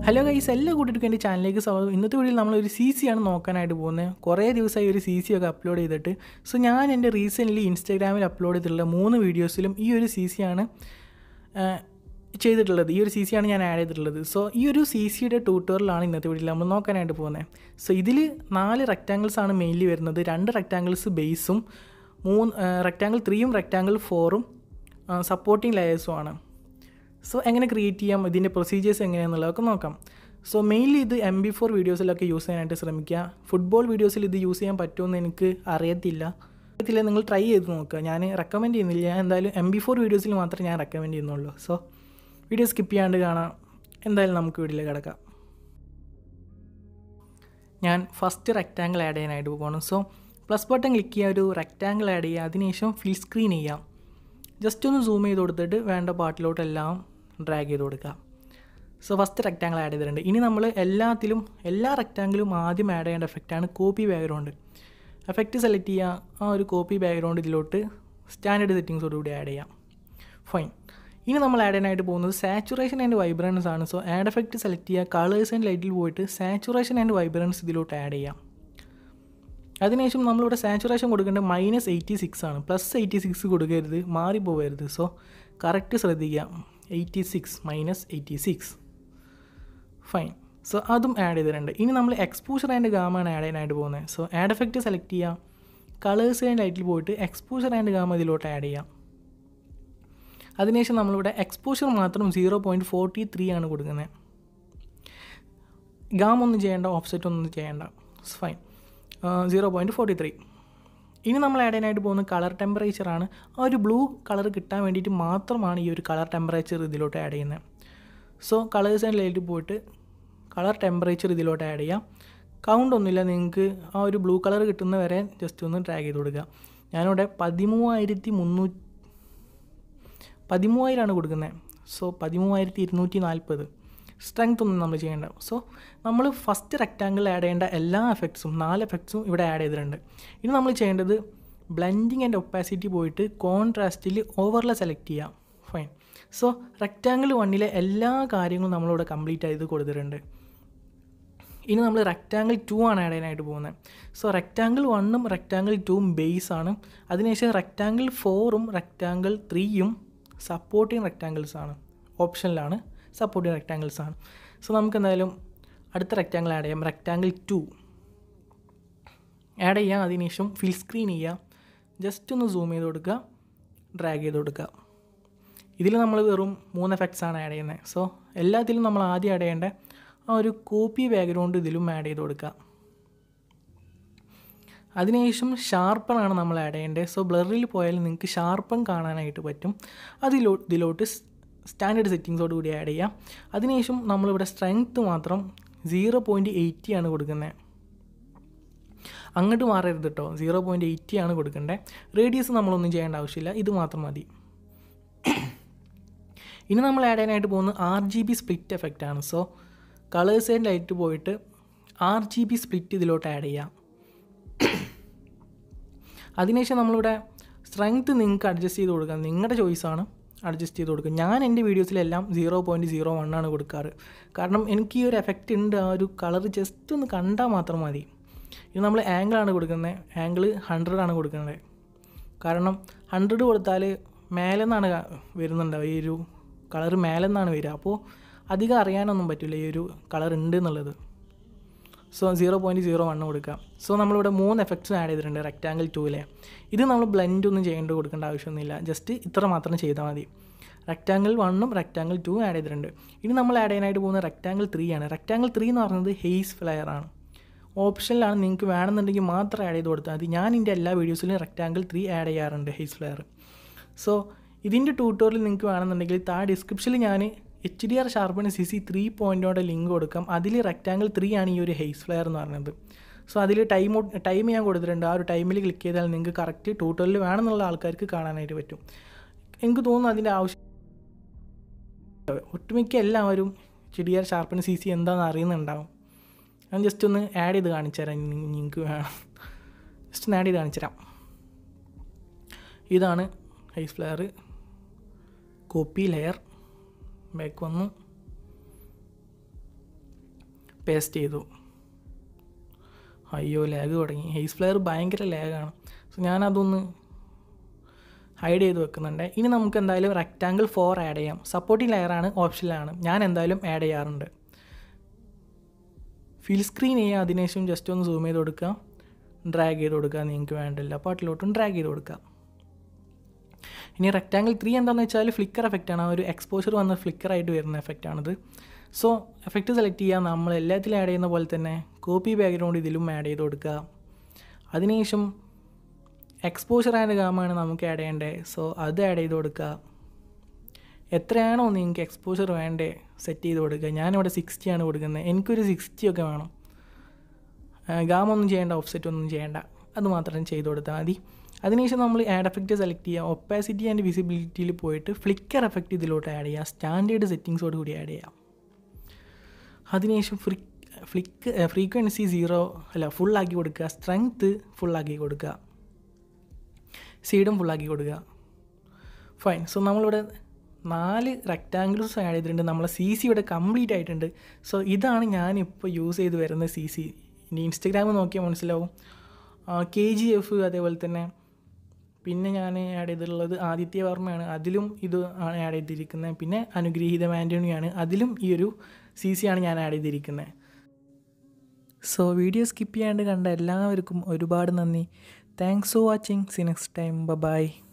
hello guys എല്ലാ കൂട്ടിയിട്ട് എൻ്റെ ചാനലിലേക്ക് സ്വാഗതം ഇന്നത്തെ വീഡിയോയിൽ നമ്മളൊരു സി സി ആണ് നോക്കാനായിട്ട് പോകുന്നത് കുറേ ദിവസമായി ഒരു സി സി ഒക്കെ അപ്ലോഡ് ചെയ്തിട്ട് സോ ഞാൻ എൻ്റെ റീസെൻ്റ്ലി ഇൻസ്റ്റാഗ്രാമിൽ അപ്ലോഡ് ചെയ്തിട്ടുള്ള മൂന്ന് വീഡിയോസിലും ഈ ഒരു സി സി ആണ് ആ, ചെയ്തിട്ടുള്ളത് ഈ ഒരു സി സി ആണ് ഞാൻ ആഡ് ചെയ്തിട്ടുള്ളത് സോ ഈ ഒരു സി സിയുടെ ട്യൂട്ടോറിയലാണ് ഇന്നത്തെ വീഡിയോയിൽ നമ്മൾ നോക്കാനായിട്ട് പോകുന്നത് സോ ഇതിൽ നാല് റെക്റ്റാങ്കിൾസ് ആണ് മെയിൻലി വരുന്നത് രണ്ട് റെക്റ്റാങ്കിൾസ് ബേസും മൂന്ന് റെക്റ്റാങ്കിൾ ത്രീയും റെക്റ്റാങ്കിൾ ഫോറും സപ്പോർട്ടിങ് ലെയേഴ്സും ആണ് സോ എങ്ങനെ ക്രിയേറ്റ് ചെയ്യാം ഇതിൻ്റെ പ്രൊസീജിയേഴ്സ് എങ്ങനെയാണെന്നുള്ളതൊക്കെ നോക്കാം സോ മെയിൻലി ഇത് എം ബി ഫോർ വീഡിയോസിലൊക്കെ യൂസ് ചെയ്യാനായിട്ട് ശ്രമിക്കുക ഫുട്ബോൾ വീഡിയോസിൽ ഇത് യൂസ് ചെയ്യാൻ പറ്റുമെന്ന് എനിക്ക് അറിയത്തില്ല അറിയത്തില്ല നിങ്ങൾ ട്രൈ ചെയ്ത് നോക്കുക ഞാൻ റെക്കമെൻഡ് ചെയ്യുന്നില്ല ഞാൻ എന്തായാലും എം ബി ഫോർ വീഡിയോസിൽ മാത്രമേ ഞാൻ റെക്കമെൻഡ് ചെയ്യുന്നുള്ളൂ സോ വീഡിയോ സ്കിപ്പ് ചെയ്യാണ്ട് കാണാം എന്തായാലും നമുക്ക് വീഡിയോയിൽ കിടക്കാം ഞാൻ ഫസ്റ്റ് റെക്റ്റാങ്കിൾ ആഡ് ചെയ്യാനായിട്ട് പോകണം സോ പ്ലസ് ബട്ടൺ ക്ലിക്ക് ചെയ്യുക ഒരു റെക്റ്റാങ്കിൾ ആഡ് ചെയ്യുക അതിനുശേഷം ഫിൽ സ്ക്രീൻ ചെയ്യാം ജസ്റ്റ് ഒന്ന് സൂം ചെയ്ത് കൊടുത്തിട്ട് വേണ്ട പാർട്ടിലോട്ടെല്ലാം ഡ്രാഗ് ചെയ്ത് കൊടുക്കുക സോ ഫസ്റ്റ് റെക്റ്റാങ്കിൾ ആഡ് ചെയ്തിട്ടുണ്ട് ഇനി നമ്മൾ എല്ലാത്തിലും എല്ലാ റെക്റ്റാങ്കിളും ആദ്യം ആഡ് ചെയ്യേണ്ട എഫക്റ്റാണ് കോപ്പി ബാക്ക്ഗ്രൗണ്ട് എഫക്റ്റ് സെലക്ട് ചെയ്യുക ആ ഒരു കോപ്പി ബാക്ക്ഗ്രൗണ്ട് ഇതിലോട്ട് സ്റ്റാൻഡേർഡ് സെറ്റിങ്സോടുകൂടി ആഡ് ചെയ്യാം ഫൈൻ ഇനി നമ്മൾ ആഡ് ചെയ്യാനായിട്ട് പോകുന്നത് സാച്ചുറേഷൻ ആൻഡ് വൈബ്രൻസ് ആണ് സോ ആഡ് എഫക്റ്റ് സെലക്ട് ചെയ്യുക കളേഴ്സ് ആൻഡ് ലൈറ്റിൽ പോയിട്ട് സാച്ചുറേഷൻ ആൻഡ് വൈബ്രൻസ് ഇതിലോട്ട് ആഡ് ചെയ്യാം അതിനുശേഷം നമ്മളിവിടെ സാച്ചുറേഷൻ കൊടുക്കേണ്ടത് മൈനസ് എയ്റ്റി സിക്സ് ആണ് പ്ലസ് എയ്റ്റി സിക്സ് കൊടുക്കരുത് മാറിപ്പോകരുത് സോ കറക്റ്റ് ശ്രദ്ധിക്കുക eighty six minus eighty six fine so അതും ആഡ് ചെയ്തിട്ടുണ്ട് ഇനി നമ്മൾ എക്സ്പോഷർ ആൻഡ് ഗാമാണ് ആഡ് ചെയ്യാനായിട്ട് പോകുന്നത് സോ ആഡ് എഫക്റ്റ് സെലക്ട് ചെയ്യാം കളേഴ്സ് ആൻഡ് ലൈറ്റിൽ പോയിട്ട് എക്സ്പോഷർ ആൻഡ് ഗാമ ഇതിലോട്ട് ആഡ് ചെയ്യാം അതിനുശേഷം നമ്മളിവിടെ എക്സ്പോഷർ മാത്രം സീറോ പോയിൻറ്റ് ഫോർട്ടി ത്രീ ആണ് കൊടുക്കുന്നത് ഗാം ഒന്നും ചെയ്യേണ്ട ഓഫ്സെറ്റ് ഒന്നും ചെയ്യേണ്ട fine zero point forty three ഇനി നമ്മൾ ആഡ് ചെയ്യാനായിട്ട് പോകുന്നത് കളർ ടെമ്പറേച്ചറാണ് ആ ഒരു ബ്ലൂ കളർ കിട്ടാൻ വേണ്ടിയിട്ട് മാത്രമാണ് ഈ ഒരു കളർ ടെമ്പറേച്ചർ ഇതിലോട്ട് ആഡ് ചെയ്യുന്നത് സോ കളേഴ്സ് ആൻഡ് ലൈറ്റ് പോയിട്ട് കളർ ടെമ്പറേച്ചർ ഇതിലോട്ട് ആഡ് ചെയ്യാം കൗണ്ട് ഒന്നുമില്ല നിങ്ങൾക്ക് ആ ഒരു ബ്ലൂ കളർ കിട്ടുന്ന വരെ ജസ്റ്റ് ഒന്ന് ഡ്രാഗ് ചെയ്ത് കൊടുക്കുക ഞാനിവിടെ പതിമൂവായിരത്തി മുന്നൂറ്റി പതിമൂവായിരമാണ് കൊടുക്കുന്നത് സോ പതിമൂവായിരത്തി ഇരുന്നൂറ്റി നാൽപ്പത് സ്ട്രെങ്ത് ഒന്നും നമ്മൾ ചെയ്യേണ്ട സോ നമ്മൾ ഫസ്റ്റ് റെക്റ്റാങ്കിൾ ആഡ് ചെയ്യേണ്ട എല്ലാ എഫക്ട്സും നാല് എഫക്ട്സും ഇവിടെ ആഡ് ചെയ്തിട്ടുണ്ട് ഇനി നമ്മൾ ചെയ്യേണ്ടത് ബ്ലെൻഡിങ് ആൻഡ് ഒപ്പാസിറ്റി പോയിട്ട് കോൺട്രാസ്റ്റിൽ ഓവർലെ സെലക്ട് ചെയ്യാം ഫൈൻ സോ റെക്റ്റാങ്കിൾ വണ്ണിലെ എല്ലാ കാര്യങ്ങളും നമ്മളിവിടെ കംപ്ലീറ്റ് ചെയ്ത് കൊടുത്തിട്ടുണ്ട് ഇനി നമ്മൾ റെക്റ്റാങ്കിൾ ടു ആണ് ആഡ് ചെയ്യാനായിട്ട് പോകുന്നത് സോ റെക്റ്റാങ്കിൾ വണ്ണും റെക്റ്റാങ്കിൾ ടൂവും ബേസ് ആണ് അതിനുശേഷം റെക്റ്റാങ്കിൾ ഫോറും റെക്റ്റാങ്കിൾ ത്രീയും സപ്പോർട്ടിങ് റെക്റ്റാങ്കിൾസ് ആണ് ഓപ്ഷനിലാണ് സപ്പോർട്ടിങ് റെക്റ്റാങ്കിൾസ് ആണ് സോ നമുക്ക് എന്തായാലും അടുത്ത റെക്റ്റാങ്കിൾ ആഡ് ചെയ്യാം റെക്റ്റാങ്കിൾ ടു ആഡ് ചെയ്യാം അതിനുശേഷം ഫിൽ സ്ക്രീൻ ചെയ്യുക ജസ്റ്റ് ഒന്ന് സൂം ചെയ്ത് കൊടുക്കുക ഡ്രാഗ് ചെയ്ത് കൊടുക്കുക ഇതിൽ നമ്മൾ വെറും മൂന്ന് എഫക്ട്സ് ആണ് ആഡ് ചെയ്യുന്നത് സോ എല്ലാത്തിലും നമ്മൾ ആദ്യം ആഡ് ചെയ്യേണ്ട ആ ഒരു കോപ്പി ബാക്ക്ഗ്രൗണ്ട് ഇതിലും ആഡ് ചെയ്ത് കൊടുക്കുക അതിനുശേഷം ഷാർപ്പണാണ് നമ്മൾ ആഡ് ചെയ്യേണ്ടത് സോ ബ്ലറിൽ പോയാൽ നിങ്ങൾക്ക് ഷാർപ്പൺ കാണാനായിട്ട് പറ്റും അതിലോ ഇതിലോട്ട് സ്റ്റാൻഡേർഡ് സെറ്റിങ്സോട് കൂടി ആഡ് ചെയ്യാം അതിനുശേഷം നമ്മളിവിടെ സ്ട്രെങ്ത്ത് മാത്രം സീറോ പോയിൻറ്റ് എയ്റ്റി ആണ് കൊടുക്കുന്നത് അങ്ങോട്ട് മാറരുത് കേട്ടോ സീറോ പോയിൻറ്റ് എയ്റ്റി ആണ് കൊടുക്കേണ്ടത് റേഡിയസ് നമ്മളൊന്നും ചെയ്യേണ്ട ആവശ്യമില്ല ഇത് മാത്രം മതി ഇനി നമ്മൾ ആഡ് ചെയ്യാനായിട്ട് പോകുന്നത് R G B split effect ആണ് സോ കളേഴ്സ് ആൻഡ് ലൈറ്റ് പോയിട്ട് ആർ ജി ബി സ്പ്ലിറ്റ് ഇതിലോട്ട് ആഡ് ചെയ്യാം അതിനുശേഷം നമ്മളിവിടെ സ്ട്രെങ്ത്ത് നിങ്ങൾക്ക് അഡ്ജസ്റ്റ് ചെയ്ത് കൊടുക്കാം നിങ്ങളുടെ ചോയ്സാണ് അഡ്ജസ്റ്റ് ചെയ്ത് കൊടുക്കുക ഞാൻ എൻ്റെ വീഡിയോസിലെല്ലാം സീറോ പോയിൻറ്റ് സീറോ വൺ ആണ് കൊടുക്കാറ് കാരണം എനിക്ക് ഈ ഒരു എഫക്റ്റ് ഉണ്ട് ആ ഒരു കളർ ജസ്റ്റ് ഒന്ന് കണ്ടാൽ മാത്രം മതി ഇത് നമ്മൾ ആംഗിളാണ് കൊടുക്കുന്നത് ആംഗിൾ ഹൺഡ്രഡ് ആണ് കൊടുക്കുന്നത് കാരണം ഹൺഡ്രഡ് കൊടുത്താൽ മേലെ നിന്നാണ് വരുന്നുണ്ടാവുക ഈ ഒരു കളർ മേലെ നിന്നാണ് വരിക അപ്പോൾ അധികം അറിയാനൊന്നും പറ്റില്ല ഈ ഒരു കളർ ഉണ്ട് എന്നുള്ളത് so zero point zero one കൊടുക്കുക സോ നമ്മളിവിടെ മൂന്ന് എഫക്ട്സ് ആഡ് ചെയ്തിട്ടുണ്ട് റെക്റ്റാങ്കിൾ ടൂവിലെ ഇത് നമ്മൾ ബ്ലെൻഡ് ഒന്നും ചെയ്യേണ്ട കൊടുക്കേണ്ട ആവശ്യമൊന്നുമില്ല ജസ്റ്റ് ഇത്ര മാത്രം ചെയ്താൽ മതി റെക്റ്റാങ്കിൾ വണ്ണും റെക്റ്റാങ്കിൾ ടൂ ആഡ് ചെയ്തിട്ടുണ്ട് ഇനി നമ്മൾ ആഡ് ചെയ്യാനായിട്ട് പോകുന്നത് റെക്റ്റാങ്കിൾ ത്രീ ആണ് റെക്റ്റാങ്കിൾ ത്രീ എന്ന് പറയുന്നത് ഹെയ്സ് ഫ്ലെയർ ആണ് ഓപ്ഷനിലാണ് നിങ്ങൾക്ക് വേണമെന്നുണ്ടെങ്കിൽ മാത്രം ആഡ് ചെയ്ത് കൊടുത്താൽ മതി ഞാൻ എൻ്റെ എല്ലാ വീഡിയോസിലും റെക്റ്റാങ്കിൾ ത്രീ ആഡ് ചെയ്യാറുണ്ട് ഹെയ്സ് ഫ്ലെയർ സോ ഇതിൻ്റെ ട്യൂട്ടോറിയൽ നിങ്ങൾക്ക് വേണമെന്നുണ്ടെങ്കിൽ താഴെ ഡിസ്ക്രിപ്ഷനിൽ ഞാൻ H D R sharpen C C three പോയിൻറ്റോടെ ലിങ്ക് കൊടുക്കാം അതിൽ റെക്റ്റാങ്കിൾ ത്രീ ആണ് ഈ ഒരു ഹെയ്സ് ഫ്ലെയർ എന്ന് പറയുന്നത് സോ അതിൽ ടൈം ടൈം ഞാൻ കൊടുത്തിട്ടുണ്ട് ആ ഒരു ടൈമിൽ ക്ലിക്ക് ചെയ്താൽ നിങ്ങൾക്ക് കറക്റ്റ് ട്യൂട്ടോറിയൽ വേണമെന്നുള്ള ആൾക്കാർക്ക് കാണാനായിട്ട് പറ്റും എനിക്ക് തോന്നുന്നു അതിൻ്റെ ആവശ്യം ഒട്ടുമിക്ക എല്ലാവരും H D R sharpen C C എന്താണെന്ന് അറിയുന്നുണ്ടാവും ഞാൻ ജസ്റ്റ് ഒന്ന് ആഡ് ചെയ്ത് കാണിച്ചു തരാം നിങ്ങൾക്ക് വേണം ജസ്റ്റ് ഒന്ന് ആഡ് ചെയ്ത് കാണിച്ചു തരാം ഇതാണ് haze flare copy layer back വന്നു പേസ്റ്റ് ചെയ്തു അയ്യോ ലാഗ് തുടങ്ങി ഹെയ്സ് ഫ്ലെയർ ഭയങ്കര ലാഗാണ് സോ ഞാനതൊന്ന് ഹൈഡ് ചെയ്ത് വെക്കുന്നുണ്ട് ഇനി നമുക്ക് എന്തായാലും റെക്റ്റാങ്കിൾ ഫോർ ആഡ് ചെയ്യാം സപ്പോർട്ടിംഗ് ലെയറാണ് ഓപ്ഷനിലാണ് ഞാൻ എന്തായാലും ആഡ് ചെയ്യാറുണ്ട് ഫിൽ സ്ക്രീൻ ചെയ്യുക അതിനുശേഷം ജസ്റ്റ് ഒന്ന് സൂം ചെയ്ത് കൊടുക്കുക ഡ്രാഗ് ചെയ്ത് കൊടുക്കുക നിങ്ങൾക്ക് വേണ്ടില്ല പാട്ടിലോട്ടും ഡ്രാഗ് ചെയ്ത് കൊടുക്കുക ഇനി റെക്റ്റാങ്കിൾ ത്രീ എന്താണെന്ന് വെച്ചാൽ ഫ്ലിക്കർ എഫക്റ്റാണ് ആ ഒരു എക്സ്പോഷർ വന്ന ഫ്ലിക്കറായിട്ട് വരുന്ന എഫക്റ്റാണിത് സോ എഫക്റ്റ് സെലക്ട് ചെയ്യുക നമ്മൾ എല്ലാത്തിലും ആഡ് ചെയ്യുന്ന പോലെ തന്നെ കോപ്പി ബാക്ക്ഗ്രൗണ്ട് ഇതിലും ആഡ് ചെയ്ത് കൊടുക്കുക അതിനുശേഷം എക്സ്പോഷർ ആൻഡ് ഗാമാണ് നമുക്ക് ആഡ് ചെയ്യേണ്ടത് സോ അത് ആഡ് ചെയ്ത് കൊടുക്കുക എത്രയാണോ നിങ്ങൾക്ക് എക്സ്പോഷർ വേണ്ടേ സെറ്റ് ചെയ്ത് കൊടുക്കുക ഞാനിവിടെ സിക്സ്റ്റി ആണ് കൊടുക്കുന്നത് എനിക്കൊരു സിക്സ്റ്റി ഒക്കെ വേണം ഗാമ ഒന്നും ചെയ്യേണ്ട ഓഫ്സെറ്റ് ഒന്നും ചെയ്യേണ്ട അത് മാത്രം ചെയ്ത് കൊടുത്താൽ മതി അതിനുശേഷം നമ്മൾ ആഡ് എഫക്റ്റ് സെലക്ട് ചെയ്യുക ഒപ്പാസിറ്റി ആൻഡ് വിസിബിലിറ്റിയിൽ പോയിട്ട് ഫ്ലിക്കർ എഫക്റ്റ് ഇതിലോട്ട് ആഡ് ചെയ്യുക സ്റ്റാൻഡേർഡ് സെറ്റിങ്സോട് കൂടി ആഡ് ചെയ്യാം അതിനുശേഷം ഫ്രി ഫ്ലിക്ക് ഫ്രീക്വൻസി സീറോ അല്ല ഫുള്ളാക്കി കൊടുക്കുക സ്ട്രെങ്ത്ത് ഫുള്ളാക്കി കൊടുക്കുക സീഡും ഫുള്ളാക്കി കൊടുക്കുക ഫൈൻ സോ നമ്മളിവിടെ നാല് റെക്റ്റാങ്കിൾസ് ആഡ് ചെയ്തിട്ടുണ്ട് നമ്മളെ സി സി ഇവിടെ കംപ്ലീറ്റ് ആയിട്ടുണ്ട് സോ ഇതാണ് ഞാനിപ്പോൾ യൂസ് ചെയ്ത് വരുന്ന സി സി ഇനി ഇൻസ്റ്റഗ്രാം നോക്കിയാൽ മനസ്സിലാവും കെ ജി എഫ് അതേപോലെ തന്നെ പിന്നെ ഞാൻ ആഡ് ചെയ്തിട്ടുള്ളത് ആദിത്യ വർമ്മയാണ് അതിലും ഇത് ആണ് ആഡ് ചെയ്തിരിക്കുന്നത് പിന്നെ അനുഗ്രഹീത മാൻറ്റോണിയാണ് അതിലും ഈ ഒരു സി സി ആണ് ഞാൻ ആഡ് ചെയ്തിരിക്കുന്നത് സോ വീഡിയോ സ്കിപ്പ് ചെയ്യാണ്ട് കണ്ട എല്ലാവർക്കും ഒരുപാട് നന്ദി thanks for watching see next time by